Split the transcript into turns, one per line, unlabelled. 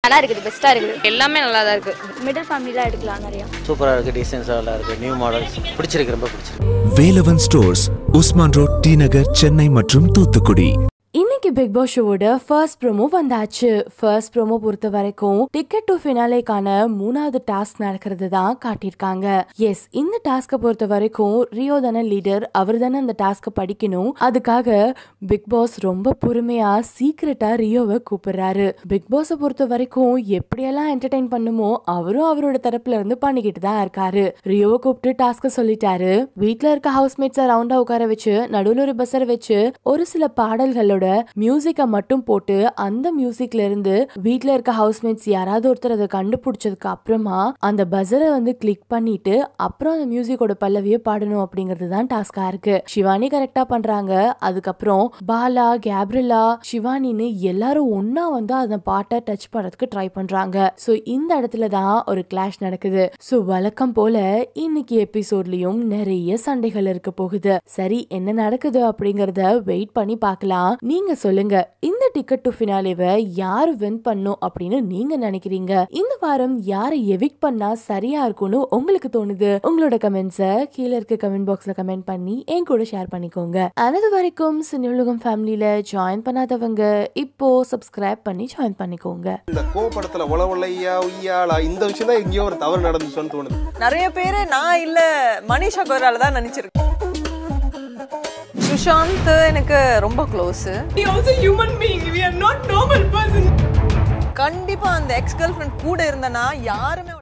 நல்லா இருக்குது பெஸ்ட்டாக இருக்குது
எல்லாமே நல்லா தான் இருக்குது
மிடில் ஃபேமிலிலாம் எடுக்கலாம் நிறையா
சூப்பராக இருக்குது டீசென்ஸாக நல்லா இருக்குது நியூ மாடல்ஸ் பிடிச்சிருக்கு ரொம்ப பிடிச்சிருக்கு
Velavan stores Usman road T Nagar Chennai மற்றும் தூத்துக்குடி
இன்னைக்கு பிக் பாஸ் ஷோவோட ஃபர்ஸ்ட் ப்ரோமோ வந்தாச்சு ஃபர்ஸ்ட் ப்ரோமோ பொறுத்த வரைக்கும் டிக்கெட் டு ஃபினாலேக்கான மூணாவது டாஸ்க் நடக்கிறது தான் காட்டியிருக்காங்க எஸ் இந்த டாஸ்கை பொறுத்த வரைக்கும் ரியோ தானே லீடர் அவர் தானே அந்த டாஸ்க்கை படிக்கணும் அதுக்காக பிக் பாஸ் ரொம்ப பொறுமையா சீக்கிரட்டா ரியோவை கூப்பிடுறாரு பிக் பாஸை பொறுத்த வரைக்கும் எப்படியெல்லாம் என்டர்டைன் பண்ணுமோ அவரும் அவரோட தரப்புல இருந்து பண்ணிக்கிட்டு தான் இருக்காரு ரியோவை கூப்பிட்டு டாஸ்க சொல்லிட்டாரு வீட்ல இருக்க ஹவுஸ்மேட்ஸை ரவுண்டா உட்கார வச்சு நடுவுல ஒரு பஸ்ஸரை வச்சு ஒரு சில பாடல்களோட மியூசிக்கை மட்டும் போட்டு அந்த மியூசிக்ல இருந்து வீட்ல இருக்க ஹவுஸ்மேட்ஸ் யாராவது ஒருத்தர் அதை கண்டுபிடிச்சதுக்கு அப்புறமா அந்த பஸ்ஸரை வந்து கிளிக் பண்ணிட்டு அப்புறம் அந்த மியூசிக்கோட பல்லவியை பாடணும் அப்படிங்கிறது தான் டாஸ்கா இருக்கு சிவானி கரெக்டா பண்றாங்க அதுக்கப்புறம் பாலா கேப்ரிலா சிவானின்னு எல்லாரும் ஒன்னா வந்து அந்த பாட்டை டச் பண்றதுக்கு ட்ரை பண்றாங்க சோ இந்த இடத்துல தான் ஒரு கிளாஷ் நடக்குது சோ வழக்கம் போல இன்னைக்கு எபிசோட்லயும் நிறைய சண்டைகள் இருக்க போகுது சரி என்ன நடக்குது அப்படிங்கறத வெயிட் பண்ணி பார்க்கலாம் நீங்க சொல்லுங்க இந்த டிக்கெட் டு ஃபினாலேவை யாரு வின் பண்ணும் அப்படின்னு நீங்க நினைக்கிறீங்க இந்த வாரம் யாரை எவிக் பண்ணா சரியா இருக்கும்னு உங்களுக்கு தோணுது உங்களோட கமெண்ட்ஸை கீழே இருக்க கமெண்ட் பாக்ஸ்ல கமெண்ட் பண்ணி என் கூட ஷேர் பண்ணிக்கோங்க அது வரைக்கும் சினியுலகம் ஃபேமிலியில ஜாயின் பண்ணாதவங்க இப்போ சப்ஸ்கிரைப் பண்ணி ஜாயின் பண்ணிக்கோங்க
இந்த கோபடத்துல உளவுலையா உய்யாளா இந்த விஷயம் தான் எங்கேயோ ஒரு தவறு நடந்துச்சுன்னு தோணுது
நிறைய பேரு நான் இல்ல மனிஷா கொய்ரால தான் நினைச்சிருக்கேன் சுஷாந்த் எனக்கு ரொம்ப க்ளோஸ் கண்டிப்பா அந்த எக்ஸ் கேர்ள் ஃப்ரெண்ட் கூட இருந்தனா யாருமே